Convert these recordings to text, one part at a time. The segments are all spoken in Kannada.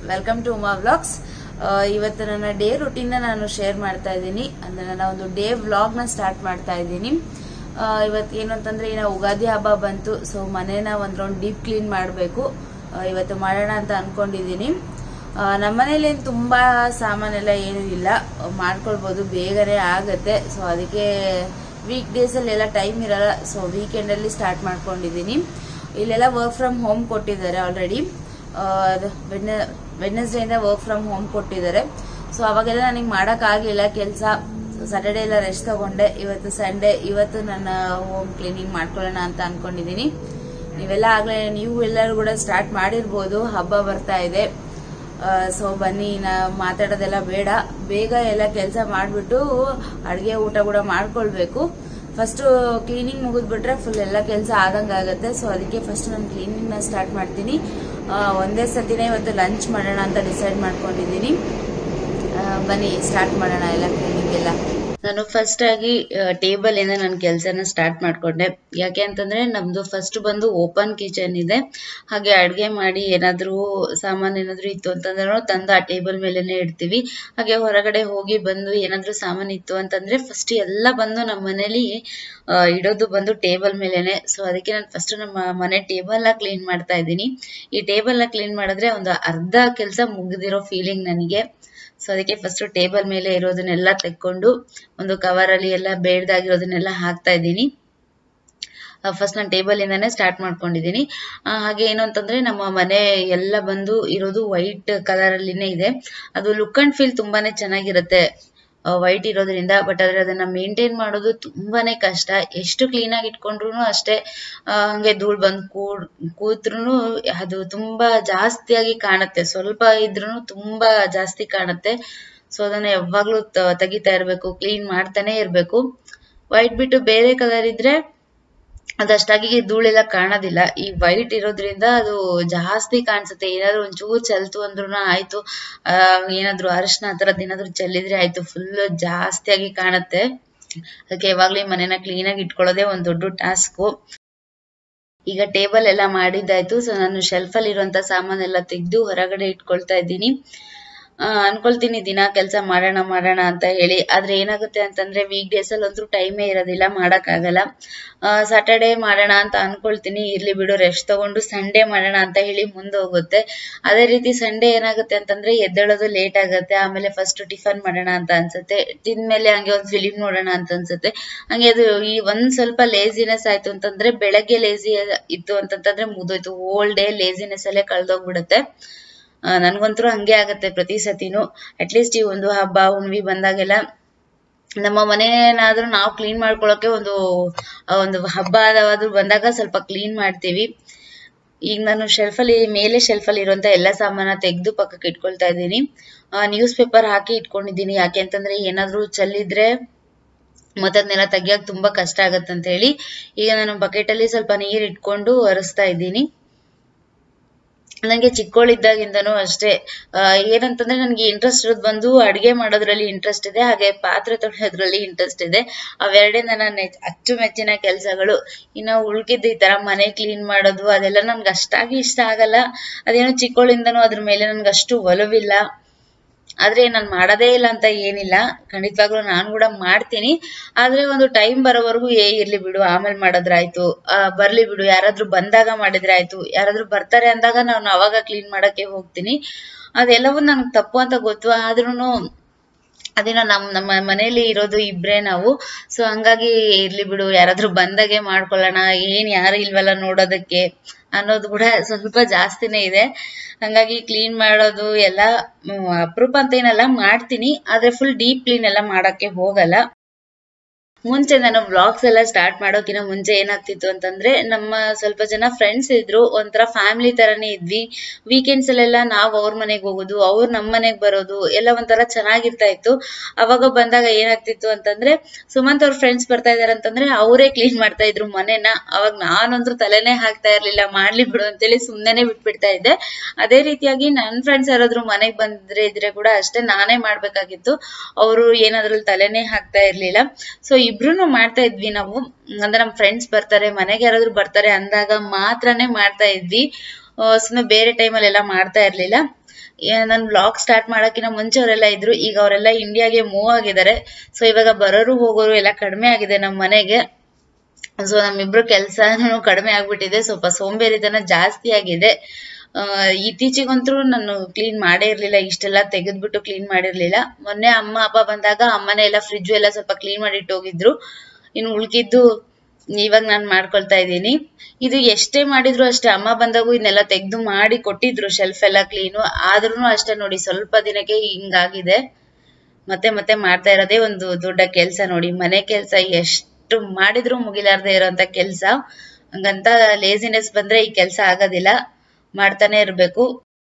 ವೆಲ್ಕಮ್ ಟು ಉಮಾ ವ್ಲಾಗ್ಸ್ ಇವತ್ತು ನನ್ನ ಡೇ ರುಟೀನ್ನ ನಾನು ಶೇರ್ ಮಾಡ್ತಾ ಇದ್ದೀನಿ ಅಂದ್ರೆ ನನ್ನ ಒಂದು ಡೇ ವ್ಲಾಗ್ನ ಸ್ಟಾರ್ಟ್ ಮಾಡ್ತಾ ಇದ್ದೀನಿ ಇವತ್ತು ಏನು ಅಂತಂದ್ರೆ ಇನ್ನು ಉಗಾದಿ ಹಬ್ಬ ಬಂತು ಸೊ ಮನೇನ ಒಂದ್ ರೌಂಡ್ ಡೀಪ್ ಕ್ಲೀನ್ ಮಾಡಬೇಕು ಇವತ್ತು ಮಾಡೋಣ ಅಂತ ಅನ್ಕೊಂಡಿದ್ದೀನಿ ನಮ್ಮನೇಲಿ ಏನು ತುಂಬಾ ಸಾಮಾನೆಲ್ಲ ಏನೂ ಇಲ್ಲ ಮಾಡ್ಕೊಳ್ಬೋದು ಬೇಗನೆ ಆಗತ್ತೆ ಸೊ ಅದಕ್ಕೆ ವೀಕ್ ಡೇಸಲ್ಲಿ ಎಲ್ಲ ಟೈಮ್ ಇರಲ್ಲ ಸೊ ವೀಕೆಂಡಲ್ಲಿ ಸ್ಟಾರ್ಟ್ ಮಾಡ್ಕೊಂಡಿದ್ದೀನಿ ಇಲ್ಲೆಲ್ಲ ವರ್ಕ್ ಫ್ರಮ್ ಹೋಮ್ ಕೊಟ್ಟಿದ್ದಾರೆ ಆಲ್ರೆಡಿ ವೆಡ್ನೆಸ್ಡೇಯಿಂದ ವರ್ಕ್ ಫ್ರಮ್ ಹೋಮ್ ಕೊಟ್ಟಿದ್ದಾರೆ ಸೊ ಅವಾಗೆಲ್ಲ ನನಗೆ ಮಾಡೋಕ್ಕಾಗಲಿಲ್ಲ ಕೆಲಸ ಸ್ಯಾಟರ್ಡೇ ಎಲ್ಲ ರೆಸ್ಟ್ ತಗೊಂಡೆ ಇವತ್ತು ಸಂಡೇ ಇವತ್ತು ನನ್ನ ಹೋಮ್ ಕ್ಲೀನಿಂಗ್ ಮಾಡ್ಕೊಳ್ಳೋಣ ಅಂತ ಅನ್ಕೊಂಡಿದ್ದೀನಿ ನೀವೆಲ್ಲ ಆಗಲೇ ನೀವು ಎಲ್ಲರೂ ಕೂಡ ಸ್ಟಾರ್ಟ್ ಮಾಡಿರ್ಬೋದು ಹಬ್ಬ ಬರ್ತಾ ಇದೆ ಸೊ ಬನ್ನಿ ನಾ ಮಾತಾಡೋದೆಲ್ಲ ಬೇಡ ಬೇಗ ಎಲ್ಲ ಕೆಲಸ ಮಾಡಿಬಿಟ್ಟು ಅಡುಗೆ ಊಟ ಕೂಡ ಮಾಡ್ಕೊಳ್ಬೇಕು ಫಸ್ಟ್ ಕ್ಲೀನಿಂಗ್ ಮುಗಿದ್ಬಿಟ್ರೆ ಫುಲ್ ಎಲ್ಲ ಕೆಲಸ ಆದಂಗೆ ಆಗುತ್ತೆ ಸೊ ಅದಕ್ಕೆ ಫಸ್ಟ್ ನಾನು ಕ್ಲೀನಿಂಗ್ನ ಸ್ಟಾರ್ಟ್ ಮಾಡ್ತೀನಿ ಒಂದೇ ಸತಿನೇ ಇವತ್ತು ಲಂಚ್ ಮಾಡೋಣ ಅಂತ ಡಿಸೈಡ್ ಮಾಡ್ಕೊಂಡಿದ್ದೀನಿ ಬನ್ನಿ ಸ್ಟಾರ್ಟ್ ಮಾಡೋಣ ಎಲ್ಲ ಕ್ಲೀನಿಂಗ್ ಎಲ್ಲ ನಾನು ಫಸ್ಟ್ ಆಗಿ ಟೇಬಲ್ ಇಂದ ನನ್ನ ಕೆಲಸನ ಸ್ಟಾರ್ಟ್ ಮಾಡ್ಕೊಂಡೆ ಯಾಕೆ ಅಂತಂದ್ರೆ ನಮ್ದು ಫಸ್ಟ್ ಬಂದು ಓಪನ್ ಕಿಚನ್ ಇದೆ ಹಾಗೆ ಅಡ್ಗೆ ಮಾಡಿ ಏನಾದ್ರೂ ಸಾಮಾನು ಏನಾದ್ರೂ ಇತ್ತು ಅಂತಂದ್ರೆ ತಂದು ಆ ಟೇಬಲ್ ಮೇಲೆನೆ ಇಡ್ತೀವಿ ಹಾಗೆ ಹೊರಗಡೆ ಹೋಗಿ ಬಂದು ಏನಾದ್ರೂ ಸಾಮಾನು ಇತ್ತು ಅಂತಂದ್ರೆ ಫಸ್ಟ್ ಎಲ್ಲ ಬಂದು ನಮ್ಮ ಮನೇಲಿ ಇಡೋದು ಬಂದು ಟೇಬಲ್ ಮೇಲೆನೆ ಸೊ ಅದಕ್ಕೆ ನಾನು ಫಸ್ಟ್ ನಮ್ಮ ಮನೆ ಟೇಬಲ್ ಕ್ಲೀನ್ ಮಾಡ್ತಾ ಇದ್ದೀನಿ ಈ ಟೇಬಲ್ ಕ್ಲೀನ್ ಮಾಡಿದ್ರೆ ಒಂದು ಅರ್ಧ ಕೆಲಸ ಮುಗಿದಿರೋ ಫೀಲಿಂಗ್ ನನಗೆ ಸೊ ಅದಕ್ಕೆ ಫಸ್ಟ್ ಟೇಬಲ್ ಮೇಲೆ ಇರೋದನ್ನೆಲ್ಲ ತೆಕ್ಕೊಂಡು ಒಂದು ಕವರ್ ಅಲ್ಲಿ ಎಲ್ಲ ಬೇಡ್ದಾಗಿರೋದನ್ನೆಲ್ಲ ಹಾಕ್ತಾ ಇದ್ದೀನಿ ಫಸ್ಟ್ ನಾನು ಟೇಬಲ್ ಇಂದಾನೆ ಸ್ಟಾರ್ಟ್ ಮಾಡ್ಕೊಂಡಿದ್ದೀನಿ ಹಾಗೆ ಏನು ಅಂತಂದ್ರೆ ನಮ್ಮ ಮನೆ ಎಲ್ಲ ಬಂದು ಇರೋದು ವೈಟ್ ಕಲರ್ ಅಲ್ಲಿನೇ ಇದೆ ಅದು ಲುಕ್ ಅಂಡ್ ಫೀಲ್ ತುಂಬಾನೇ ಚೆನ್ನಾಗಿರುತ್ತೆ ವೈಟ್ ಇರೋದ್ರಿಂದ ಬಟ್ ಆದ್ರೆ ಅದನ್ನ ಮೇಂಟೈನ್ ಮಾಡೋದು ತುಂಬಾನೇ ಕಷ್ಟ ಎಷ್ಟು ಕ್ಲೀನ್ ಆಗಿ ಇಟ್ಕೊಂಡ್ರು ಅಷ್ಟೇ ಹಂಗೆ ಧೂಳ್ ಬಂದ್ ಕೂಡ್ ಕೂತ್ರು ಅದು ತುಂಬಾ ಜಾಸ್ತಿಯಾಗಿ ಕಾಣುತ್ತೆ ಸ್ವಲ್ಪ ಇದ್ರೂ ತುಂಬಾ ಜಾಸ್ತಿ ಕಾಣುತ್ತೆ ಸೊ ಅದನ್ನ ಯಾವಾಗ್ಲೂ ತೆಗಿತಾ ಇರ್ಬೇಕು ಕ್ಲೀನ್ ಮಾಡ್ತಾನೆ ಇರ್ಬೇಕು ವೈಟ್ ಬಿಟ್ಟು ಬೇರೆ ಕಲರ್ ಇದ್ರೆ ಅದಷ್ಟಾಗಿ ಧೂಳೆಲ್ಲ ಕಾಣೋದಿಲ್ಲ ಈ ವೈಟ್ ಇರೋದ್ರಿಂದ ಅದು ಜಾಸ್ತಿ ಕಾಣಿಸುತ್ತೆ ಏನಾದ್ರು ಒಂಚೂರು ಚಲ್ತು ಅಂದ್ರೂ ಆಯ್ತು ಏನಾದ್ರು ಅರಿಶಿನ ಆ ಥರದ್ದು ಏನಾದ್ರು ಚೆಲ್ಲಿದ್ರೆ ಆಯ್ತು ಫುಲ್ ಜಾಸ್ತಿಯಾಗಿ ಕಾಣುತ್ತೆ ಅದಕ್ಕೆ ಯಾವಾಗ್ಲೂ ಈ ಮನೇನ ಕ್ಲೀನ್ ಆಗಿ ಇಟ್ಕೊಳ್ಳೋದೇ ಒಂದ್ ದೊಡ್ಡ ಟಾಸ್ಕು ಈಗ ಟೇಬಲ್ ಎಲ್ಲ ಮಾಡಿದ್ದಾಯ್ತು ಸೊ ನಾನು ಶೆಲ್ಫ್ ಅಲ್ಲಿ ಇರುವಂತ ಸಾಮಾನೆಲ್ಲ ತೆಗೆದು ಹೊರಗಡೆ ಇಟ್ಕೊಳ್ತಾ ಇದ್ದೀನಿ ಅನ್ಕೊಳ್ತೀನಿ ದಿನ ಕೆಲಸ ಮಾಡೋಣ ಮಾಡೋಣ ಅಂತ ಹೇಳಿ ಆದ್ರೆ ಏನಾಗುತ್ತೆ ಅಂತಂದ್ರೆ ವೀಕ್ ಡೇಸ್ ಅಲ್ಲಿ ಅಂತೂ ಟೈಮೇ ಇರೋದಿಲ್ಲ ಮಾಡಕ್ ಆಗಲ್ಲ ಸಾಟರ್ಡೆ ಮಾಡೋಣ ಅಂತ ಅನ್ಕೊಳ್ತೀನಿ ಇರ್ಲಿ ಬಿಡು ರೆಸ್ಟ್ ತಗೊಂಡು ಸಂಡೇ ಮಾಡೋಣ ಅಂತ ಹೇಳಿ ಮುಂದೆ ಹೋಗುತ್ತೆ ಅದೇ ರೀತಿ ಸಂಡೇ ಏನಾಗುತ್ತೆ ಅಂತಂದ್ರೆ ಎದ್ದೇಳೋದು ಲೇಟ್ ಆಗುತ್ತೆ ಆಮೇಲೆ ಫಸ್ಟ್ ಟಿಫನ್ ಮಾಡೋಣ ಅಂತ ಅನ್ಸುತ್ತೆ ತಿಂದ್ಮೇಲೆ ಹಂಗೆ ಒಂದ್ ಫಿಲಿಮ್ ನೋಡೋಣ ಅಂತ ಅನ್ಸುತ್ತೆ ಹಂಗೆ ಅದು ಈ ಒಂದ್ ಸ್ವಲ್ಪ ಲೇಸಿನೆಸ್ ಆಯ್ತು ಅಂತಂದ್ರೆ ಬೆಳಗ್ಗೆ ಲೇಸಿ ಇತ್ತು ಅಂತಂತಂದ್ರೆ ಮುಗಿದೋಯ್ತು ಹೋಲ್ ಡೇ ಲೇಸಿನೆಸ್ ಅಲ್ಲೇ ಕಳ್ದೋಗ್ಬಿಡುತ್ತೆ ನನ್ಗಂತೂ ಹಂಗೆ ಆಗತ್ತೆ ಪ್ರತಿ ಸತಿನೂ ಅಟ್ಲೀಸ್ಟ್ ಈ ಒಂದು ಹಬ್ಬ ಹುಣ್ವಿ ಬಂದಾಗೆಲ್ಲ ನಮ್ಮ ಮನೇನಾದ್ರೂ ನಾವು ಕ್ಲೀನ್ ಮಾಡ್ಕೊಳಕ್ಕೆ ಒಂದು ಒಂದು ಹಬ್ಬ ಆದ್ರೂ ಬಂದಾಗ ಸ್ವಲ್ಪ ಕ್ಲೀನ್ ಮಾಡ್ತೀವಿ ಈಗ ನಾನು ಶೆಲ್ಫ್ ಅಲ್ಲಿ ಮೇಲೆ ಶೆಲ್ಫ್ ಅಲ್ಲಿ ಇರುವಂತ ಎಲ್ಲ ಸಾಮಾನ ತೆಗೆದು ಪಕ್ಕಕ್ಕೆ ಇಟ್ಕೊಳ್ತಾ ಇದ್ದೀನಿ ನ್ಯೂಸ್ ಪೇಪರ್ ಹಾಕಿ ಇಟ್ಕೊಂಡಿದ್ದೀನಿ ಯಾಕೆ ಅಂತಂದ್ರೆ ಏನಾದ್ರೂ ಚೆಲ್ಲಿದ್ರೆ ಮತ್ತೆ ಅದನ್ನೆಲ್ಲ ತೆಗಿಯಕ್ ತುಂಬಾ ಕಷ್ಟ ಆಗತ್ತಂತ ಹೇಳಿ ಈಗ ನಾನು ಬಕೆಟ್ ಅಲ್ಲಿ ಸ್ವಲ್ಪ ನೀರ್ ಇಟ್ಕೊಂಡು ಒರೆಸ್ತಾ ಇದ್ದೀನಿ ನನಗೆ ಚಿಕ್ಕವಳಿದ್ದಾಗಿಂದನೂ ಅಷ್ಟೇ ಏನಂತಂದ್ರೆ ನನಗೆ ಇಂಟ್ರೆಸ್ಟ್ ಇರೋದು ಬಂದು ಅಡುಗೆ ಮಾಡೋದ್ರಲ್ಲಿ ಇಂಟ್ರೆಸ್ಟ್ ಇದೆ ಹಾಗೆ ಪಾತ್ರೆ ತೊಳೆಯೋದ್ರಲ್ಲಿ ಇಂಟ್ರೆಸ್ಟ್ ಇದೆ ಅವೆರಡೇ ನನ್ನ ಅಚ್ಚುಮೆಚ್ಚಿನ ಕೆಲಸಗಳು ಇನ್ನು ಉಳ್ಕಿದ್ದು ಈ ತರ ಮನೆ ಕ್ಲೀನ್ ಮಾಡೋದು ಅದೆಲ್ಲ ನನ್ಗೆ ಅಷ್ಟಾಗಿ ಇಷ್ಟ ಆಗಲ್ಲ ಅದೇನೋ ಚಿಕ್ಕವಳಿಂದನೂ ಅದ್ರ ಮೇಲೆ ನನ್ಗೆ ಅಷ್ಟು ಒಲವಿಲ್ಲ ಆದ್ರೆ ನಾನು ಮಾಡೋದೇ ಇಲ್ಲ ಅಂತ ಏನಿಲ್ಲ ಖಂಡಿತವಾಗ್ಲೂ ನಾನು ಕೂಡ ಮಾಡ್ತೀನಿ ಆದ್ರೆ ಒಂದು ಟೈಮ್ ಬರೋವರೆಗೂ ಏ ಇರ್ಲಿ ಬಿಡು ಆಮೇಲೆ ಮಾಡಿದ್ರಾಯ್ತು ಬರ್ಲಿ ಬಿಡು ಯಾರಾದ್ರೂ ಬಂದಾಗ ಮಾಡಿದ್ರೆ ಆಯ್ತು ಯಾರಾದ್ರೂ ಬರ್ತಾರೆ ಅಂದಾಗ ನಾನು ಅವಾಗ ಕ್ಲೀನ್ ಮಾಡಕ್ಕೆ ಹೋಗ್ತೀನಿ ಅದೆಲ್ಲವೂ ನನ್ಗೆ ತಪ್ಪು ಅಂತ ಗೊತ್ತು ಆದ್ರೂನು ಅದೇನೋ ನಮ್ ನಮ್ಮ ಮನೇಲಿ ಇರೋದು ಇಬ್ರೇ ನಾವು ಸೊ ಹಂಗಾಗಿ ಇರ್ಲಿ ಬಿಡು ಯಾರಾದ್ರೂ ಬಂದಾಗೆ ಮಾಡ್ಕೊಳ್ಳೋಣ ಏನ್ ಯಾರು ಇಲ್ವಲ್ಲ ನೋಡೋದಕ್ಕೆ ಅನ್ನೋದು ಕೂಡ ಸ್ವಲ್ಪ ಜಾಸ್ತಿನೇ ಇದೆ ಹಂಗಾಗಿ ಕ್ಲೀನ್ ಮಾಡೋದು ಎಲ್ಲ ಅಪರೂಪ ಅಂತ ಏನಲ್ಲ ಮಾಡ್ತೀನಿ ಆದ್ರೆ ಫುಲ್ ಡೀಪ್ ಕ್ಲೀನ್ ಎಲ್ಲ ಮಾಡಕ್ಕೆ ಹೋಗಲ್ಲ ಮುಂಚೆ ನಾನು ವ್ಲಾಗ್ಸ್ ಎಲ್ಲ ಸ್ಟಾರ್ಟ್ ಮಾಡೋಕಿನ ಮುಂಚೆ ಏನಾಗ್ತಿತ್ತು ಅಂತಂದ್ರೆ ನಮ್ಮ ಸ್ವಲ್ಪ ಜನ ಫ್ರೆಂಡ್ಸ್ ಇದ್ರು ಒಂಥರ ಫ್ಯಾಮಿಲಿ ತರನೇ ಇದ್ವಿ ವೀಕೆಂಡ್ಸ್ ಅಲ್ಲೆಲ್ಲ ನಾವ್ ಅವ್ರ ಮನೆಗೆ ಹೋಗೋದು ಅವ್ರು ನಮ್ ಮನೆಗ್ ಬರೋದು ಎಲ್ಲ ಒಂಥರ ಚೆನ್ನಾಗಿರ್ತಾ ಇತ್ತು ಅವಾಗ ಬಂದಾಗ ಏನಾಗ್ತಿತ್ತು ಅಂತಂದ್ರೆ ಸುಮಂತ್ ಅವ್ರ ಫ್ರೆಂಡ್ಸ್ ಬರ್ತಾ ಇದಾರೆ ಅಂತಂದ್ರೆ ಅವರೇ ಕ್ಲೀನ್ ಮಾಡ್ತಾ ಇದ್ರು ಮನೆನ ಅವಾಗ ನಾನಂದ್ರೂ ತಲೆನೇ ಹಾಕ್ತಾ ಇರ್ಲಿಲ್ಲ ಮಾಡ್ಲಿ ಬಿಡು ಅಂತೇಳಿ ಸುಮ್ನೆನೆ ಬಿಟ್ಬಿಡ್ತಾ ಇದ್ದೆ ಅದೇ ರೀತಿಯಾಗಿ ನನ್ ಫ್ರೆಂಡ್ಸ್ ಯಾರಾದ್ರೂ ಮನೆಗ್ ಬಂದ್ರೆ ಇದ್ರೆ ಕೂಡ ಅಷ್ಟೇ ನಾನೇ ಮಾಡ್ಬೇಕಾಗಿತ್ತು ಅವರು ಏನಾದ್ರಲ್ಲಿ ತಲೆನೇ ಹಾಕ್ತಾ ಇರ್ಲಿಲ್ಲ ಸೊ ಇಬ್ರು ಮಾಡ್ತಾ ಇದ್ವಿ ನಾವು ಅಂದ್ರೆ ನಮ್ ಫ್ರೆಂಡ್ಸ್ ಬರ್ತಾರೆ ಮನೆಗೆ ಯಾರಾದ್ರೂ ಬರ್ತಾರೆ ಅಂದಾಗ ಮಾತ್ರನೇ ಮಾಡ್ತಾ ಇದ್ವಿ ಸುಮ್ಮನೆ ಬೇರೆ ಟೈಮಲ್ಲಿ ಎಲ್ಲ ಮಾಡ್ತಾ ಇರ್ಲಿಲ್ಲ ನಾನು ಬ್ಲಾಗ್ ಸ್ಟಾರ್ಟ್ ಮಾಡೋಕ್ಕಿಂತ ಮುಂಚೆ ಅವರೆಲ್ಲ ಇದ್ರು ಈಗ ಅವರೆಲ್ಲ ಇಂಡಿಯಾಗೆ ಮೂವ್ ಆಗಿದ್ದಾರೆ ಸೊ ಇವಾಗ ಬರೋರು ಹೋಗೋರು ಎಲ್ಲ ಕಡಿಮೆ ಆಗಿದೆ ನಮ್ಮ ಮನೆಗೆ ಸೊ ನಮ್ಮಿಬ್ರು ಕೆಲಸನೂ ಕಡಿಮೆ ಆಗ್ಬಿಟ್ಟಿದೆ ಸ್ವಲ್ಪ ಸೋಂಬೇರಿತನ ಜಾಸ್ತಿ ಆಗಿದೆ ಆ, ಇತ್ತೀಚಿಗಂತೂ ನಾನು ಕ್ಲೀನ್ ಮಾಡೇ ಇರ್ಲಿಲ್ಲ ಇಷ್ಟೆಲ್ಲ ತೆಗೆದ್ಬಿಟ್ಟು ಕ್ಲೀನ್ ಮಾಡಿರ್ಲಿಲ್ಲ ಮೊನ್ನೆ ಅಮ್ಮ ಅಪ್ಪ ಬಂದಾಗ ಅಮ್ಮನೇ ಎಲ್ಲ ಫ್ರಿಜ್ ಎಲ್ಲ ಸ್ವಲ್ಪ ಕ್ಲೀನ್ ಮಾಡಿ ಹೋಗಿದ್ರು ಇನ್ನು ಉಳ್ಕಿದ್ದು ಇವಾಗ ನಾನು ಮಾಡ್ಕೊಳ್ತಾ ಇದ್ದೀನಿ ಇದು ಎಷ್ಟೇ ಮಾಡಿದ್ರು ಅಷ್ಟೇ ಅಮ್ಮ ಬಂದಾಗೂ ಇದನ್ನೆಲ್ಲ ತೆಗೆದು ಮಾಡಿ ಕೊಟ್ಟಿದ್ರು ಶೆಲ್ಫ್ ಎಲ್ಲ ಕ್ಲೀನು ಆದ್ರೂ ಅಷ್ಟೇ ನೋಡಿ ಸ್ವಲ್ಪ ದಿನಕ್ಕೆ ಹಿಂಗಾಗಿದೆ ಮತ್ತೆ ಮತ್ತೆ ಮಾಡ್ತಾ ಇರೋದೇ ಒಂದು ದೊಡ್ಡ ಕೆಲಸ ನೋಡಿ ಮನೆ ಕೆಲಸ ಎಷ್ಟು ಮಾಡಿದ್ರು ಮುಗಿಲಾರ್ದೆ ಇರೋಂತ ಕೆಲಸ ಹಂಗಂತ ಲೇಸಿನೆಸ್ ಬಂದ್ರೆ ಈ ಕೆಲಸ ಆಗೋದಿಲ್ಲ ಮಾಡ್ತಾನೆ ಇರ್ಬೇಕು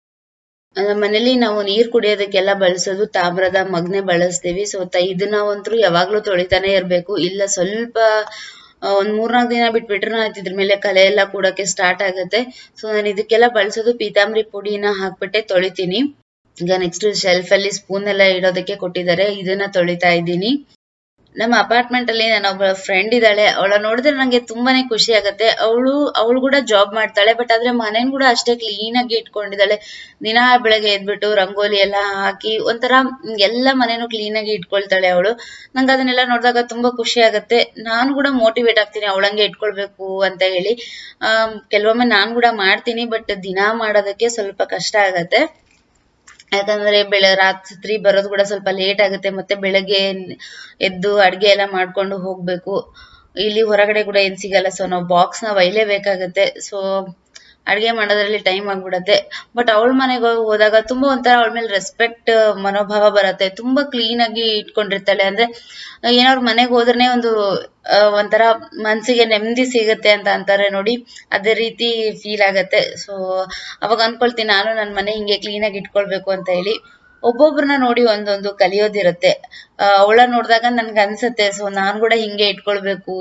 ನಮ್ಮ ಮನೇಲಿ ನಾವು ನೀರ್ ಕುಡಿಯೋದಕ್ಕೆಲ್ಲ ಬಳಸೋದು ತಾಮ್ರದ ಮಗ್ನೆ ಬಳಸ್ತೀವಿ ಸೊ ಇದನ್ನ ಒಂತ್ರು ಯಾವಾಗ್ಲೂ ತೊಳಿತಾನೆ ಇರ್ಬೇಕು ಇಲ್ಲ ಸ್ವಲ್ಪ ಆ, ಒಂದ್ ಮೂರ್ನಾಲ್ಕು ದಿನ ಬಿಟ್ಬಿಟ್ರೆ ಆಯ್ತು ಇದ್ರ ಮೇಲೆ ಕಲೆ ಎಲ್ಲ ಕೂಡಕ್ಕೆ ಸ್ಟಾರ್ಟ್ ಆಗುತ್ತೆ ಸೊ ನಾನು ಇದಕ್ಕೆಲ್ಲ ಬಳಸೋದು ಪೀತಾಂಬರಿ ಪುಡಿನ ಹಾಕ್ಬಿಟ್ಟೆ ತೊಳಿತೀನಿ ಈಗ ನೆಕ್ಸ್ಟ್ ಶೆಲ್ಫ್ ಅಲ್ಲಿ ಸ್ಪೂನ್ ಎಲ್ಲ ಇಡೋದಕ್ಕೆ ಕೊಟ್ಟಿದ್ದಾರೆ ಇದನ್ನ ತೊಳಿತಾ ಇದ್ದೀನಿ ನಮ್ಮ ಅಪಾರ್ಟ್ಮೆಂಟ್ ಅಲ್ಲಿ ನನ್ನ ಒಬ್ಬ ಫ್ರೆಂಡ್ ಇದ್ದಾಳೆ ಅವಳ ನೋಡಿದ್ರೆ ನಂಗೆ ತುಂಬಾನೇ ಖುಷಿ ಆಗತ್ತೆ ಅವಳು ಅವಳು ಕೂಡ ಜಾಬ್ ಮಾಡ್ತಾಳೆ ಬಟ್ ಆದ್ರೆ ಮನೇನ್ ಕೂಡ ಅಷ್ಟೇ ಕ್ಲೀನ್ ಆಗಿ ಇಟ್ಕೊಂಡಿದ್ದಾಳೆ ದಿನ ಬೆಳಗ್ಗೆ ಎದ್ಬಿಟ್ಟು ರಂಗೋಲಿ ಎಲ್ಲ ಹಾಕಿ ಒಂಥರ ಎಲ್ಲ ಮನೇನು ಕ್ಲೀನ್ ಆಗಿ ಇಟ್ಕೊಳ್ತಾಳೆ ಅವಳು ನಂಗೆ ಅದನ್ನೆಲ್ಲ ನೋಡಿದಾಗ ತುಂಬಾ ಖುಷಿ ಆಗತ್ತೆ ನಾನು ಕೂಡ ಮೋಟಿವೇಟ್ ಆಗ್ತೀನಿ ಅವಳಂಗೆ ಇಟ್ಕೊಳ್ಬೇಕು ಅಂತ ಹೇಳಿ ಆಮ್, ಕೆಲವೊಮ್ಮೆ ನಾನ್ ಕೂಡ ಮಾಡ್ತೀನಿ ಬಟ್ ದಿನ ಮಾಡೋದಕ್ಕೆ ಸ್ವಲ್ಪ ಕಷ್ಟ ಆಗತ್ತೆ ಯಾಕಂದ್ರೆ ಬೆಳ ರಾತ್ರಿ ಬರೋದು ಕೂಡ ಸ್ವಲ್ಪ ಲೇಟ್ ಆಗುತ್ತೆ ಮತ್ತೆ ಬೆಳಗ್ಗೆ ಎದ್ದು ಅಡ್ಗೆ ಎಲ್ಲ ಮಾಡ್ಕೊಂಡು ಹೋಗ್ಬೇಕು ಇಲ್ಲಿ ಹೊರಗಡೆ ಕೂಡ ಏನ್ ಸಿಗಲ್ಲ ಸೊ ನಾವು ಬಾಕ್ಸ್ ನ ಒಯ್ಲೇಬೇಕಾಗತ್ತೆ ಸೊ ಅಡ್ಗೆ ಮಾಡೋದ್ರಲ್ಲಿ ಟೈಮ್ ಆಗ್ಬಿಡತ್ತೆ ಬಟ್ ಅವಳ ಮನೆಗೆ ಹೋದಾಗ ತುಂಬಾ ಒಂಥರ ಅವಳ ಮೇಲೆ ರೆಸ್ಪೆಕ್ಟ್ ಮನೋಭಾವ ಬರುತ್ತೆ ತುಂಬಾ ಕ್ಲೀನ್ ಆಗಿ ಇಟ್ಕೊಂಡಿರ್ತಾಳೆ ಅಂದ್ರೆ ಏನಾದ್ರು ಮನೆಗೆ ಹೋದ್ರೆ ಒಂದು ಆ, ಒಂಥರ ಮನ್ಸಿಗೆ ನೆಮ್ಮದಿ ಸಿಗುತ್ತೆ ಅಂತ ಅಂತಾರೆ ನೋಡಿ ಅದೇ ರೀತಿ ಫೀಲ್ ಆಗತ್ತೆ ಸೊ ಅವಾಗ ಅನ್ಕೊಳ್ತೀನಿ ನಾನು ನನ್ನ ಮನೆ ಹಿಂಗೆ ಕ್ಲೀನ್ ಆಗಿ ಇಟ್ಕೊಳ್ಬೇಕು ಅಂತ ಹೇಳಿ ಒಬ್ಬೊಬ್ರನ್ನ ನೋಡಿ ಒಂದೊಂದು ಕಲಿಯೋದಿರುತ್ತೆ ಅವಳ ನೋಡಿದಾಗ ನನ್ಗೆ ಅನ್ಸತ್ತೆ ಸೊ ನಾನ್ ಕೂಡ ಹಿಂಗೆ ಇಟ್ಕೊಳ್ಬೇಕು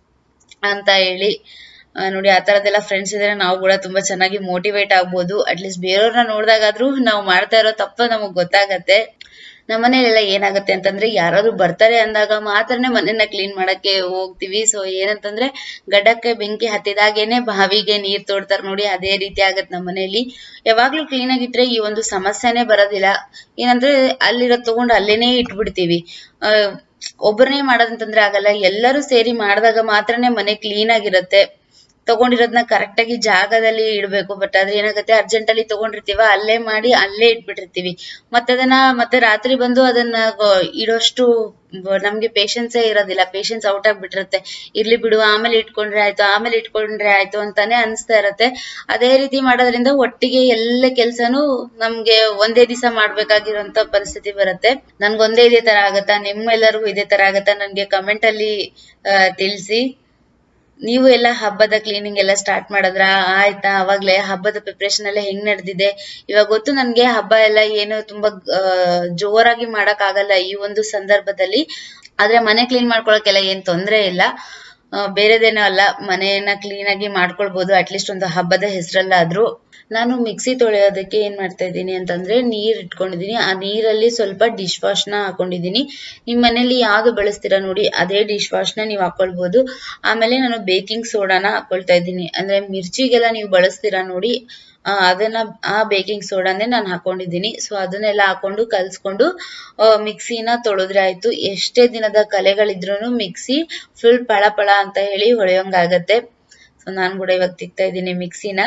ಅಂತ ಹೇಳಿ ಆ, ನೋಡಿ ಆ ತರದೆಲ್ಲ ಫ್ರೆಂಡ್ಸ್ ಇದ್ರೆ ನಾವು ಕೂಡ ತುಂಬಾ ಚೆನ್ನಾಗಿ ಮೋಟಿವೇಟ್ ಆಗ್ಬೋದು ಅಟ್ಲೀಸ್ಟ್ ಬೇರೆಯವ್ರನ್ನ ನೋಡಿದಾಗಾದ್ರೂ ನಾವು ಮಾಡ್ತಾ ಇರೋ ತಪ್ಪು ನಮಗ್ ಗೊತ್ತಾಗತ್ತೆ ನಮ್ಮನೇಲೆಲ್ಲ ಏನಾಗುತ್ತೆ ಅಂತಂದ್ರೆ ಯಾರಾದ್ರೂ ಬರ್ತಾರೆ ಅಂದಾಗ ಮಾತ್ರನೇ ಮನೆನ ಕ್ಲೀನ್ ಮಾಡಕ್ಕೆ ಹೋಗ್ತೀವಿ ಸೊ ಏನಂತಂದ್ರೆ ಗಡ್ಡಕ್ಕೆ ಬೆಂಕಿ ಹತ್ತಿದಾಗೇನೆ ಬಾವಿಗೆ ನೀರ್ ತೋಡ್ತಾರ ನೋಡಿ ಅದೇ ರೀತಿ ಆಗತ್ತೆ ನಮ್ಮ ಮನೇಲಿ ಯಾವಾಗ್ಲೂ ಕ್ಲೀನ್ ಆಗಿಟ್ರೆ ಈ ಒಂದು ಸಮಸ್ಯೆನೇ ಬರೋದಿಲ್ಲ ಏನಂದ್ರೆ ಅಲ್ಲಿರೋ ತಗೊಂಡು ಅಲ್ಲೇನೆ ಇಟ್ಬಿಡ್ತೀವಿ ಆ, ಒಬ್ಬರನ್ನೇ ಮಾಡೋದಂತಂದ್ರೆ ಆಗಲ್ಲ ಎಲ್ಲರೂ ಸೇರಿ ಮಾಡಿದಾಗ ಮಾತ್ರನೇ ಮನೆ ಕ್ಲೀನ್ ಆಗಿರತ್ತೆ ತಗೊಂಡಿರೋದನ್ನ ಕರೆಕ್ಟ್ ಆಗಿ ಜಾಗದಲ್ಲಿ ಇಡ್ಬೇಕು ಬಟ್ ಆದ್ರೆ ಏನಾಗುತ್ತೆ ಅರ್ಜೆಂಟ್ ಅಲ್ಲಿ ತಗೊಂಡಿರ್ತೀವ ಅಲ್ಲೇ ಮಾಡಿ ಅಲ್ಲೇ ಇಟ್ಬಿಟ್ಟಿರ್ತೀವಿ ಮತ್ತೆ ಅದನ್ನ ಮತ್ತೆ ರಾತ್ರಿ ಬಂದು ಅದನ್ನ ಗ- ಇಡೋಷ್ಟು ಬ- ನಮ್ಗೆ ಪೇಶನ್ಸೇ ಇರೋದಿಲ್ಲ ಪೇಶನ್ಸ್ ಔಟ್ ಆಗ್ಬಿಟ್ಟಿರುತ್ತೆ ಇರ್ಲಿ ಬಿಡು ಆಮೇಲೆ ಇಟ್ಕೊಂಡ್ರೆ ಆಯ್ತು ಆಮೇಲೆ ಇಟ್ಕೊಂಡ್ರೆ ಆಯ್ತು ಅಂತಾನೆ ಅನ್ಸ್ತಾ ಇರತ್ತೆ ಅದೇ ರೀತಿ ಮಾಡೋದ್ರಿಂದ ಒಟ್ಟಿಗೆ ಎಲ್ಲ ಕೆಲ್ಸನೂ ನಮ್ಗೆ ಒಂದೇ ದಿವಸ ಮಾಡ್ಬೇಕಾಗಿರೋಂತ ಪರಿಸ್ಥಿತಿ ಬರುತ್ತೆ ನನ್ಗೊಂದೇ ಇದೇ ತರ ಆಗತ್ತಾ ನಿಮ್ಮೆಲ್ಲರಿಗೂ ಇದೇ ತರ ಆಗತ್ತಾ ನನ್ಗೆ ಕಮೆಂಟ್ ಅಲ್ಲಿ ಆ, ತಿಳಿಸಿ ನೀವು ಎಲ್ಲ ಹಬ್ಬದ ಕ್ಲೀನಿಂಗ್ ಎಲ್ಲ ಸ್ಟಾರ್ಟ್ ಮಾಡಿದ್ರ ಆಯ್ತಾ ಅವಾಗ್ಲೇ ಹಬ್ಬದ ಪ್ರಿಪ್ರೇಷನ್ ಎಲ್ಲ ಹೆಂಗ್ ನಡೆದಿದೆ ಇವಾಗ ಗೊತ್ತು ನನ್ಗೆ ಹಬ್ಬ ಎಲ್ಲ ಏನು ತುಂಬಾ ಆ, ಜೋರಾಗಿ ಮಾಡಕ್ ಆಗಲ್ಲ ಈ ಒಂದು ಸಂದರ್ಭದಲ್ಲಿ ಆದ್ರೆ ಮನೆ ಕ್ಲೀನ್ ಮಾಡ್ಕೊಳಕ್ಕೆಲ್ಲ ಏನ್ ತೊಂದ್ರೆ ಇಲ್ಲ ಆ, ಬೇರೆದೇನೋ ಅಲ್ಲ ಮನೆಯನ್ನ ಕ್ಲೀನ್ ಆಗಿ ಮಾಡ್ಕೊಳ್ಬಹುದು ಅಟ್ಲೀಸ್ಟ್ ಒಂದು ಹಬ್ಬದ ಹೆಸರಲ್ಲಾದ್ರೂ ನಾನು ಮಿಕ್ಸಿ ತೊಳೆಯೋದಕ್ಕೆ ಏನ್ ಮಾಡ್ತಾ ಇದ್ದೀನಿ ಅಂತಂದ್ರೆ ನೀರ್ ಇಟ್ಕೊಂಡಿದೀನಿ ಆ ನೀರಲ್ಲಿ ಸ್ವಲ್ಪ ಡಿಶ್ ವಾಶ್ ನ ಹಾಕೊಂಡಿದೀನಿ ನಿಮ್ ಮನೇಲಿ ಯಾವ್ದು ಬಳಸ್ತೀರಾ ನೋಡಿ ಅದೇ ಡಿಶ್ ವಾಶ್ ನ ನೀವು ಹಾಕೊಳ್ಬಹುದು ಆಮೇಲೆ ನಾನು ಬೇಕಿಂಗ್ ಸೋಡಾನ ಹಾಕೊಳ್ತಾ ಇದ್ದೀನಿ ಅಂದ್ರೆ ಮಿರ್ಚಿಗೆಲ್ಲ ನೀವು ಬಳಸ್ತೀರಾ ನೋಡಿ ಆ, ಅದನ್ನ ಆ ಬೇಕಿಂಗ್ ಸೋಡಾನೇ ನಾನು ಹಾಕೊಂಡಿದ್ದೀನಿ ಸೊ ಅದನ್ನೆಲ್ಲ ಹಾಕೊಂಡು ಕಲ್ಸ್ಕೊಂಡು ಆ, ಮಿಕ್ಸಿನ ತೊಳೆದ್ರೆ ಆಯ್ತು ಎಷ್ಟೇ ದಿನದ ಕಲೆಗಳಿದ್ರೂನು ಮಿಕ್ಸಿ ಫುಲ್ ಪಳ ಪಳ ಅಂತ ಹೇಳಿ ಹೊಳೆಯೋಂಗಾಗತ್ತೆ ಸೊ ನಾನು ಕೂಡ ಇವಾಗ ತಿಕ್ತಾ ಇದ್ದೀನಿ ಮಿಕ್ಸಿನ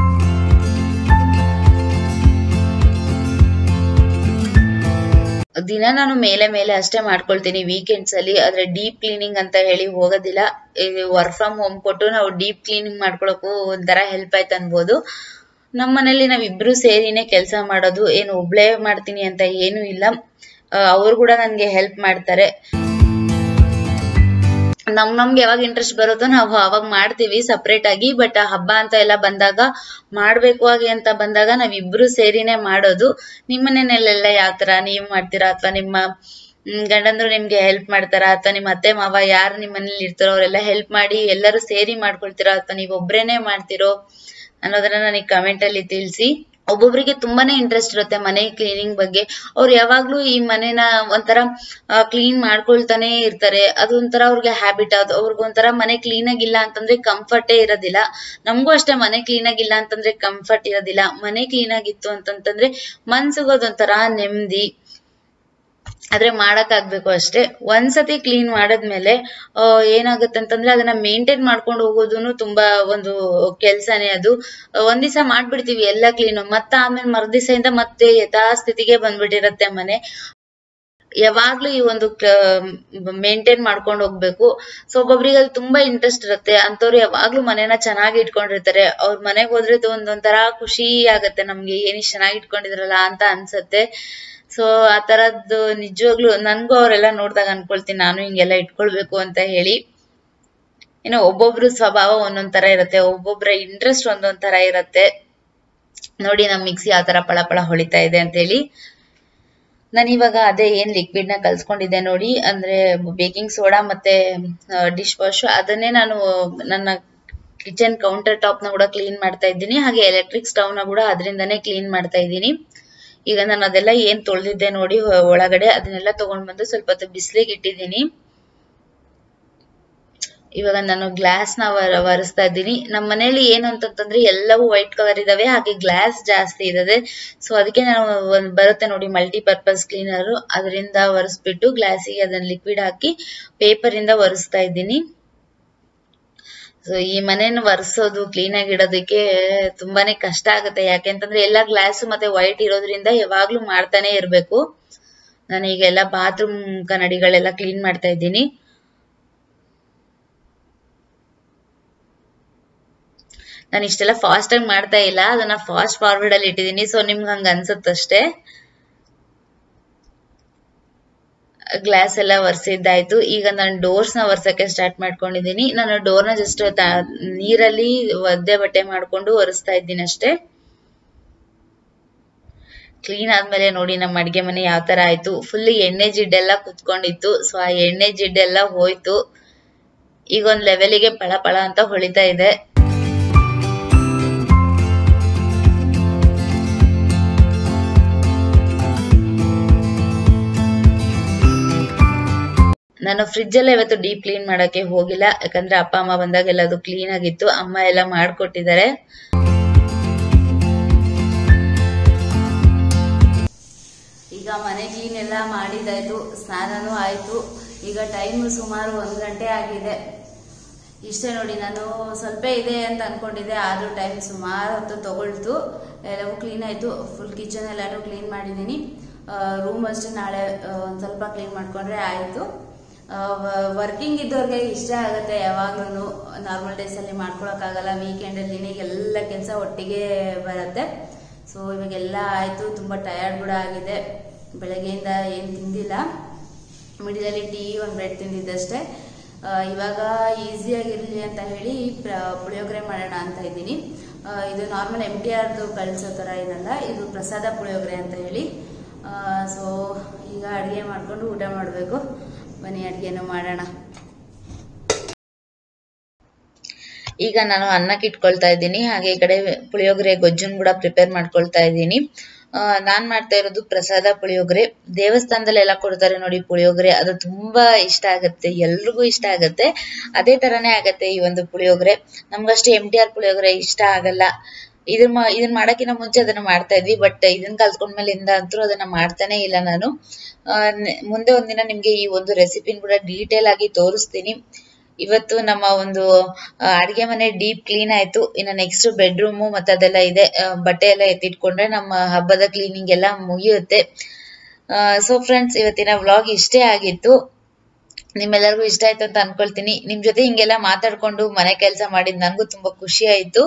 ದಿನ ನಾನು ಮೇಲೆ ಮೇಲೆ ಅಷ್ಟೇ ಮಾಡ್ಕೊಳ್ತೀನಿ ವೀಕೆಂಡ್ಸ್ ಅಲ್ಲಿ ಆದ್ರೆ ಡೀಪ್ ಕ್ಲೀನಿಂಗ್ ಅಂತ ಹೇಳಿ ಹೋಗೋದಿಲ್ಲ ವರ್ಕ್ ಫ್ರಮ್ ಹೋಮ್ ಕೊಟ್ಟು ನಾವು ಡೀಪ್ ಕ್ಲೀನಿಂಗ್ ಮಾಡ್ಕೊಳಕ್ಕೂ ಒಂಥರ ಹೆಲ್ಪ್ ಆಯ್ತು ಅನ್ಬೋದು ನಮ್ಮ ಮನೇಲಿ ನಾವಿಬ್ರು ಸೇರಿನೇ ಕೆಲಸ ಮಾಡೋದು ಏನು ಒಬ್ಳೇ ಮಾಡ್ತೀನಿ ಅಂತ ಏನು ಇಲ್ಲ ಅವ್ರು ಕೂಡ ನನ್ಗೆ ಹೆಲ್ಪ್ ಮಾಡ್ತಾರೆ ನಮ್ ನಮ್ಗೆ ಯಾವಾಗ ಇಂಟ್ರೆಸ್ಟ್ ಬರುತ್ತೋ ನಾವು ಅವಾಗ ಮಾಡ್ತೀವಿ ಸಪ್ರೇಟ್ ಆಗಿ ಬಟ್ ಹಬ್ಬ ಅಂತ ಎಲ್ಲ ಬಂದಾಗ ಮಾಡ್ಬೇಕು ಆಗಿ ಅಂತ ಬಂದಾಗ ನಾವಿಬ್ರು ಸೇರಿನೇ ಮಾಡೋದು ನಿಮ್ ಮನೆಯಲ್ಲೆಲ್ಲ ಯಾವ ತರ ನೀವ್ ಮಾಡ್ತೀರಾ ಅಥವಾ ನಿಮ್ಮ ಮ್, ಗಂಡಂದ್ರು ನಿಮ್ಗೆ ಹೆಲ್ಪ್ ಮಾಡ್ತಾರಾ ಅಥವಾ ನಿಮ್ಮ ಅತ್ತೆ ಮಾವ ಯಾರು ನಿಮ್ ಮನೇಲಿ ಇರ್ತಾರೋ ಅವರೆಲ್ಲ ಹೆಲ್ಪ್ ಮಾಡಿ ಎಲ್ಲರೂ ಸೇರಿ ಮಾಡ್ಕೊಳ್ತೀರಾ ಅಥವಾ ನೀವ್ ಒಬ್ರೇನೆ ಮಾಡ್ತಿರೋ ಅನ್ನೋದನ್ನ ನನಗೆ ಕಮೆಂಟ್ ಅಲ್ಲಿ ತಿಳಿಸಿ ಒಬ್ಬೊಬ್ರಿಗೆ ತುಂಬಾನೇ ಇಂಟ್ರೆಸ್ಟ್ ಇರುತ್ತೆ ಮನೆ ಕ್ಲೀನಿಂಗ್ ಬಗ್ಗೆ ಅವ್ರು ಯಾವಾಗ್ಲೂ ಈ ಮನೆನ ಒಂಥರ ಕ್ಲೀನ್ ಮಾಡ್ಕೊಳ್ತಾನೆ ಇರ್ತಾರೆ ಅದು ಒಂಥರ ಅವ್ರಿಗೆ ಹ್ಯಾಬಿಟ್ ಅದು ಅವ್ರಿಗೊಂಥರ ಮನೆ ಕ್ಲೀನ್ ಆಗಿಲ್ಲ ಅಂತಂದ್ರೆ ಕಂಫರ್ಟೇ ಇರೋದಿಲ್ಲ ನಮಗೂ ಅಷ್ಟೇ ಮನೆ ಕ್ಲೀನ್ ಆಗಿಲ್ಲ ಅಂತಂದ್ರೆ ಕಂಫರ್ಟ್ ಇರೋದಿಲ್ಲ ಮನೆ ಕ್ಲೀನ್ ಆಗಿತ್ತು ಅಂತಂತಂದ್ರೆ ಮನ್ಸಿಗೆ ಅದೊಂಥರ ನೆಮ್ಮದಿ ಆದ್ರೆ ಮಾಡಕ್ ಆಗ್ಬೇಕು ಅಷ್ಟೇ ಒಂದ್ಸತಿ ಕ್ಲೀನ್ ಮಾಡದ್ಮೇಲೆ ಅಹ್ ಏನಾಗುತ್ತೆ ಅಂತಂದ್ರೆ ಅದನ್ನ ಮೇಂಟೈನ್ ಮಾಡ್ಕೊಂಡು ಹೋಗೋದುನು ತುಂಬಾ ಒಂದು ಕೆಲ್ಸನೇ ಅದು ಒಂದ್ ದಿವಸ ಮಾಡ್ಬಿಡ್ತೀವಿ ಎಲ್ಲ ಕ್ಲೀನ್ ಮತ್ತ ಆಮೇಲೆ ಮರುದಿವಸದಿಂದ ಮತ್ತೆ ಯಥಾಸ್ಥಿತಿಗೆ ಬಂದ್ಬಿಟ್ಟಿರತ್ತೆ ಮನೆ ಯಾವಾಗ್ಲೂ ಈ ಒಂದು ಮೇಂಟೈನ್ ಮಾಡ್ಕೊಂಡು ಹೋಗ್ಬೇಕು ಸೊ ಒಬ್ಬೊಬ್ರಿಗೆ ಅದು ತುಂಬಾ ಇಂಟ್ರೆಸ್ಟ್ ಇರುತ್ತೆ ಅಂತವ್ರು ಯಾವಾಗ್ಲೂ ಮನೇನ ಚೆನ್ನಾಗಿ ಇಟ್ಕೊಂಡಿರ್ತಾರೆ ಅವ್ರ ಮನೆಗ್ ಹೋದ್ರೆ ಅದು ಒಂದೊಂಥರ ಖುಷಿ ಆಗತ್ತೆ ನಮ್ಗೆ ಏನಿಷ್ಟು ಚೆನ್ನಾಗಿ ಇಟ್ಕೊಂಡಿದ್ರಲ್ಲ ಅಂತ ಅನ್ಸತ್ತೆ ಸೊ ಆ ತರದ್ದು ನಿಜವಾಗ್ಲು ನನ್ಗೂ ಅವರೆಲ್ಲ ನೋಡ್ದಾಗ ಅನ್ಕೊಳ್ತೀನಿ ನಾನು ಹಿಂಗೆಲ್ಲ ಇಟ್ಕೊಳ್ಬೇಕು ಅಂತ ಹೇಳಿ ಇನ್ನು ಒಬ್ಬೊಬ್ರು ಸ್ವಭಾವ ಒಂದೊಂದ್ ತರ ಇರುತ್ತೆ ಒಬ್ಬೊಬ್ರ ಇಂಟ್ರೆಸ್ಟ್ ಒಂದೊಂದ್ ತರ ಇರತ್ತೆ ನೋಡಿ ನಮ್ ಮಿಕ್ಸಿ ಯಾವ ತರ ಪಳ ಪಳ ಹೊಳಿತಾ ಇದೆ ಅಂತ ಹೇಳಿ ನಾನು ಇವಾಗ ಅದೇ ಏನ್ ಲಿಕ್ವಿಡ್ ನ ಕಲ್ಸ್ಕೊಂಡಿದ್ದೆ ನೋಡಿ ಅಂದ್ರೆ ಬೇಕಿಂಗ್ ಸೋಡಾ ಮತ್ತೆ ಡಿಶ್ ವಾಶ್ ಅದನ್ನೇ ನಾನು ನನ್ನ ಕಿಚನ್ ಕೌಂಟರ್ ಟಾಪ್ ನ ಕೂಡ ಕ್ಲೀನ್ ಮಾಡ್ತಾ ಇದ್ದೀನಿ ಹಾಗೆ ಎಲೆಕ್ಟ್ರಿಕ್ ಸ್ಟವ್ ನ ಕೂಡ ಅದರಿಂದಾನೇ ಕ್ಲೀನ್ ಮಾಡ್ತಾ ಇದ್ದೀನಿ ಈಗ ನಾನು ಅದೆಲ್ಲ ಏನ್ ತೊಳೆದಿದ್ದೆ ನೋಡಿ ಒಳಗಡೆ ಅದನ್ನೆಲ್ಲ ತಗೊಂಡ್ ಬಂದು ಸ್ವಲ್ಪ ಹೊತ್ತು ಬಿಸಿಲಿಗೆ ಇಟ್ಟಿದ್ದೀನಿ ಇವಾಗ ನಾನು ಗ್ಲಾಸ್ ನ ಒರೆಸ್ತಾ ಇದ್ದೀನಿ ನಮ್ಮ ಮನೇಲಿ ಏನು ಅಂತಂತಂದ್ರೆ ಎಲ್ಲವೂ ವೈಟ್ ಕಲರ್ ಇದಾವೆ ಹಾಗೆ ಗ್ಲಾಸ್ ಜಾಸ್ತಿ ಇದಾವೆ ಸೊ ಅದಕ್ಕೆ ನಾನು ಒಂದ್ ಬರುತ್ತೆ ನೋಡಿ ಮಲ್ಟಿ ಪರ್ಪಸ್ ಕ್ಲೀನರ್ ಅದರಿಂದ ಒರೆಸ್ಬಿಟ್ಟು ಗ್ಲಾಸಿಗೆ ಅದನ್ನ ಲಿಕ್ವಿಡ್ ಹಾಕಿ ಪೇಪರ್ ಇಂದ ಒರೆಸ್ತಾ ಇದ್ದೀನಿ ಸೊ ಈ ಮನೇನ ಒರೆಸೋದು ಕ್ಲೀನ್ ಆಗಿ ಇಡೋದಕ್ಕೆ ತುಂಬಾನೇ ಕಷ್ಟ ಆಗುತ್ತೆ ಯಾಕೆಂತಂದ್ರೆ ಎಲ್ಲಾ ಗ್ಲಾಸ್ ಮತ್ತೆ ವೈಟ್ ಇರೋದ್ರಿಂದ ಯಾವಾಗ್ಲೂ ಮಾಡ್ತಾನೆ ಇರ್ಬೇಕು ನಾನು ಈಗ ಎಲ್ಲ ಬಾತ್ರೂಮ್ ಕನ್ನಡಿಗಳೆಲ್ಲ ಕ್ಲೀನ್ ಮಾಡ್ತಾ ಇದ್ದೀನಿ ನಾನು ಇಷ್ಟೆಲ್ಲ ಫಾಸ್ಟ್ ಆಗಿ ಮಾಡ್ತಾ ಇಲ್ಲ ಅದನ್ನ ಫಾಸ್ಟ್ ಫಾರ್ವರ್ಡ್ ಅಲ್ಲಿ ಇಟ್ಟಿದ್ದೀನಿ ಸೊ ನಿಮ್ಗೆ ಹಂಗ ಅನ್ಸುತ್ತಷ್ಟೇ ಗ್ಲಾಸ್ ಎಲ್ಲ ಒರೆಸಿದ್ದಾಯ್ತು ಈಗ ನಾನು ಡೋರ್ಸ್ ನ ಒರ್ಸಕ್ಕೆ ಸ್ಟಾರ್ಟ್ ಮಾಡ್ಕೊಂಡಿದ್ದೀನಿ ನಾನು ಡೋರ್ ನ ಜಸ್ಟ್ ನೀರಲ್ಲಿ ಒದ್ದೆ ಬಟ್ಟೆ ಮಾಡ್ಕೊಂಡು ಒರೆಸ್ತಾ ಇದ್ದೀನಿ ಅಷ್ಟೇ ಕ್ಲೀನ್ ಆದ್ಮೇಲೆ ನೋಡಿ ನಮ್ಮ ಅಡ್ಗೆ ಮನೆ ಯಾವ ತರ ಆಯ್ತು ಫುಲ್ ಎಣ್ಣೆ ಜಿಡ್ಡೆಲ್ಲ ಕುತ್ಕೊಂಡಿತ್ತು ಸೊ ಆ ಎಣ್ಣೆ ಜಿಡ್ಡೆಲ್ಲ ಹೋಯ್ತು ಈಗ ಒಂದ್ ಲೆವೆಲಿಗೆ ಪಳ ಪಳ ಅಂತ ಹೊಳಿತಾ ಇದೆ ನಾನು ಫ್ರಿಜ್ ಎಲ್ಲ ಇವತ್ತು ಡೀಪ್ ಕ್ಲೀನ್ ಮಾಡಕ್ಕೆ ಹೋಗಿಲ್ಲ ಯಾಕಂದ್ರೆ ಅಪ್ಪ ಅಮ್ಮ ಬಂದಾಗ ಎಲ್ಲ ಅದು ಕ್ಲೀನ್ ಆಗಿತ್ತು ಅಮ್ಮ ಎಲ್ಲ ಮಾಡ್ಕೊಟ್ಟಿದ್ದಾರೆ ಈಗ ಮನೆ ಕ್ಲೀನ್ ಎಲ್ಲ ಮಾಡಿದಾಯ್ತು ಸ್ನಾನನೂ ಆಯ್ತು ಈಗ ಟೈಮ್ ಸುಮಾರು ಒಂದ್ ಗಂಟೆ ಆಗಿದೆ ಇಷ್ಟೇ ನೋಡಿ ನಾನು ಸ್ವಲ್ಪ ಇದೆ ಅಂತ ಅನ್ಕೊಂಡಿದ್ದೆ ಆದ್ರೂ ಟೈಮ್ ಸುಮಾರು ಹೊತ್ತು ತಗೊಳ್ತು ಎಲ್ಲವೂ ಕ್ಲೀನ್ ಆಯ್ತು ಫುಲ್ ಕಿಚನ್ ಎಲ್ಲಾನು ಕ್ಲೀನ್ ಮಾಡಿದ್ದೀನಿ ರೂಮ್ ಅಷ್ಟೇ ನಾಳೆ ಒಂದ್ ಸ್ವಲ್ಪ ಕ್ಲೀನ್ ಮಾಡ್ಕೊಂಡ್ರೆ ಆಯ್ತು ವರ್ಕಿಂಗ್ ಇದ್ದವ್ರಿಗೆ ಇಷ್ಟ ಆಗುತ್ತೆ ಯಾವಾಗ್ಲೂ ನಾರ್ಮಲ್ ಡೇಸ್ ಅಲ್ಲಿ ಮಾಡ್ಕೊಳಕ್ಕಾಗಲ್ಲ ವೀಕೆಂಡ್ ಅಲ್ಲಿ ಎಲ್ಲ ಕೆಲಸ ಒಟ್ಟಿಗೆ ಬರುತ್ತೆ ಸೊ ಇವಾಗೆಲ್ಲ ಆಯ್ತು ತುಂಬಾ ಟಯರ್ಡ್ ಕೂಡ ಆಗಿದೆ ಬೆಳಗ್ಗೆಯಿಂದ ಏನ್ ತಿಂದಿಲ್ಲ ಮಿಡಿಲಲ್ಲಿ ಟೀ ಒಂದ್ ಬ್ರೆಡ್ ತಿಂದಿದ್ದಷ್ಟೇ ಇವಾಗ ಈಸಿಯಾಗಿರಲಿ ಅಂತ ಹೇಳಿ ಪುಳಿಯೋಗರೆ ಮಾಡೋಣ ಅಂತ ಇದ್ದೀನಿ ಇದು ನಾರ್ಮಲ್ ಎಮ್ ಟಿ ಆರ್ದು ಕಳಿಸೋ ಥರ ಏನಲ್ಲ ಇದು ಪ್ರಸಾದ ಪುಳಿಯೋಗರೆ ಅಂತ ಹೇಳಿ ಸೊ ಈಗ ಅಡುಗೆ ಮಾಡ್ಕೊಂಡು ಊಟ ಮಾಡಬೇಕು ಬನ್ನಿ ಅಡುಗೆನೂ ಮಾಡೋಣ ಈಗ ನಾನು ಅನ್ನಕ್ಕೆ ಇಟ್ಕೊಳ್ತಾ ಇದ್ದೀನಿ ಹಾಗೆ ಈ ಕಡೆ ಪುಳಿಯೋಗರೆ ಗೊಜ್ಜನ್ ಕೂಡ ಪ್ರಿಪೇರ್ ಮಾಡ್ಕೊಳ್ತಾ ಇದ್ದೀನಿ ನಾನ್ ಮಾಡ್ತಾ ಇರೋದು ಪ್ರಸಾದ ಪುಳಿಯೋಗರೆ ದೇವಸ್ಥಾನದಲ್ಲಿ ಎಲ್ಲ ಕೊಡ್ತಾರೆ ನೋಡಿ ಪುಳಿಯೋಗರೆ ಅದು ತುಂಬಾ ಇಷ್ಟ ಆಗತ್ತೆ ಎಲ್ರಿಗೂ ಇಷ್ಟ ಆಗತ್ತೆ ಅದೇ ತರಾನೇ ಆಗತ್ತೆ ಈ ಒಂದು ಪುಳಿಯೋಗರೆ ನಮ್ಗಷ್ಟೇ ಎಂ ಟಿ ಆರ್ ಪುಳಿಯೋಗರೆ ಇಷ್ಟ ಆಗಲ್ಲ ಇದನ್ನ ಇದನ್ನ ಮಾಡಕ್ಕಿಂತ ಮುಂಚೆ ಅದನ್ನ ಮಾಡ್ತಾ ಇದ್ವಿ ಬಟ್ ಇದನ್ನ ಕಲ್ತ್ಕೊಂಡ್ಮೇಲಿಂದ ಅಂತೂ ಅದನ್ನ ಮಾಡ್ತಾನೆ ಇಲ್ಲ ನಾನು ಮುಂದೆ ಒಂದಿನ ನಿಮ್ಗೆ ಈ ಒಂದು ರೆಸಿಪಿನ ಕೂಡ ಡೀಟೇಲ್ ಆಗಿ ತೋರಿಸ್ತೀನಿ ಇವತ್ತು ನಮ್ಮ ಒಂದು ಅಡಿಗೆ ಮನೆ ಡೀಪ್ ಕ್ಲೀನ್ ಆಯ್ತು ಇನ್ನು ನೆಕ್ಸ್ಟ್ ಬೆಡ್ರೂಮ್ ಮತ್ತೆ ಅದೆಲ್ಲ ಇದೆ ಬಟ್ಟೆ ಎಲ್ಲ ಎತ್ತಿಟ್ಕೊಂಡ್ರೆ ನಮ್ಮ ಹಬ್ಬದ ಕ್ಲೀನಿಂಗ್ ಎಲ್ಲ ಮುಗಿಯುತ್ತೆ ಸೊ ಫ್ರೆಂಡ್ಸ್ ಇವತ್ತಿನ ವ್ಲಾಗ್ ಇಷ್ಟೇ ಆಗಿತ್ತು ನಿಮ್ಮೆಲ್ಲರಿಗೂ ಇಷ್ಟ ಆಯ್ತು ಅಂತ ಅನ್ಕೊಳ್ತೀನಿ ನಿಮ್ ಜೊತೆ ಹಿಂಗೆಲ್ಲ ಮಾತಾಡ್ಕೊಂಡು ಮನೆ ಕೆಲಸ ಮಾಡಿದ್ ನನ್ಗೂ ತುಂಬಾ ಖುಷಿ ಆಯ್ತು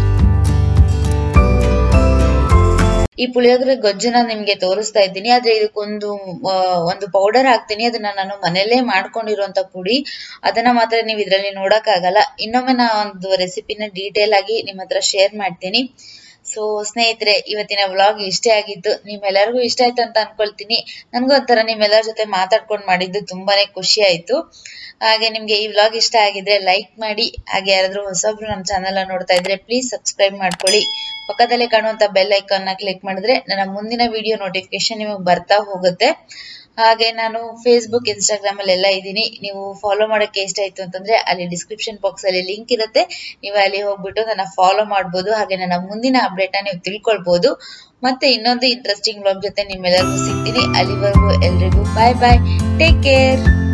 ಈ ಪುಳಿಯೋಗರೆ ಗೊಜ್ಜನ್ನ ನಿಮ್ಗೆ ತೋರಿಸ್ತಾ ಇದ್ದೀನಿ ಆದ್ರೆ ಇದಕ್ಕೊಂದು ಒಂದು ಪೌಡರ್ ಹಾಕ್ತೀನಿ ಅದನ್ನ ನಾನು ಮನೆಯಲ್ಲೇ ಮಾಡ್ಕೊಂಡಿರುವಂತ ಪುಡಿ ಅದನ್ನ ಮಾತ್ರ ನೀವು ಇದ್ರಲ್ಲಿ ನೋಡಕ್ ಆಗಲ್ಲ ಇನ್ನೊಮ್ಮೆ ನಾ ಒಂದು ರೆಸಿಪಿನ ಡೀಟೇಲ್ ಆಗಿ ನಿಮ್ಮ ಹತ್ರ ಶೇರ್ ಮಾಡ್ತೀನಿ ಸೊ ಸ್ನೇಹಿತರೆ ಇವತ್ತಿನ ವ್ಲಾಗ್ ಇಷ್ಟೇ ಆಗಿತ್ತು ನಿಮ್ಮೆಲ್ಲರಿಗೂ ಇಷ್ಟ ಆಯ್ತು ಅಂತ ಅನ್ಕೊಳ್ತೀನಿ ನನ್ಗೂ ಒಂಥರ ನಿಮ್ಮೆಲ್ಲರ ಜೊತೆ ಮಾತಾಡ್ಕೊಂಡು ಮಾಡಿದ್ದು ತುಂಬಾನೇ ಖುಷಿ ಆಯ್ತು ಹಾಗೆ ನಿಮ್ಗೆ ಈ ವ್ಲಾಗ್ ಇಷ್ಟ ಆಗಿದ್ರೆ ಲೈಕ್ ಮಾಡಿ ಹಾಗೆ ಯಾರಾದ್ರೂ ಹೊಸಬ್ರು ನಮ್ಮ ಚಾನಲ್ ನೋಡ್ತಾ ಇದ್ರೆ ಪ್ಲೀಸ್ ಸಬ್ಸ್ಕ್ರೈಬ್ ಮಾಡ್ಕೊಳ್ಳಿ ಪಕ್ಕದಲ್ಲೇ ಕಾಣುವಂತ ಬೆಲ್ ಐಕಾನ್ ನ ಕ್ಲಿಕ್ ಮಾಡಿದ್ರೆ ನನ್ನ ಮುಂದಿನ ವಿಡಿಯೋ ನೋಟಿಫಿಕೇಶನ್ ನಿಮಗೆ ಬರ್ತಾ ಹೋಗುತ್ತೆ ಹಾಗೆ ನಾನು ಫೇಸ್ಬುಕ್ ಇನ್ಸ್ಟಾಗ್ರಾಮ್ ಅಲ್ಲಿ ಎಲ್ಲ ಇದ್ದೀನಿ ನೀವು ಫಾಲೋ ಮಾಡಕ್ಕೆ ಇಷ್ಟ ಆಯ್ತು ಅಂತಂದ್ರೆ ಅಲ್ಲಿ ಡಿಸ್ಕ್ರಿಪ್ಷನ್ ಬಾಕ್ಸ್ ಅಲ್ಲಿ ಲಿಂಕ್ ಇರುತ್ತೆ ನೀವು ಅಲ್ಲಿ ಹೋಗ್ಬಿಟ್ಟು ನನ್ನ ಫಾಲೋ ಮಾಡ್ಬೋದು ಹಾಗೆ ನನ್ನ ಮುಂದಿನ ಅಪ್ಡೇಟ್ ನೀವು ತಿಳ್ಕೊಳ್ಬಹುದು ಮತ್ತೆ ಇನ್ನೊಂದು ಇಂಟ್ರೆಸ್ಟಿಂಗ್ ಬ್ಲಾಗ್ ಜೊತೆ ನಿಮ್ಮೆಲ್ಲರಿಗೂ ಸಿಗ್ತೀನಿ ಅಲ್ಲಿವರೆಗೂ ಎಲ್ರಿಗೂ ಬಾಯ್ ಬಾಯ್ ಟೇಕ್ ಕೇರ್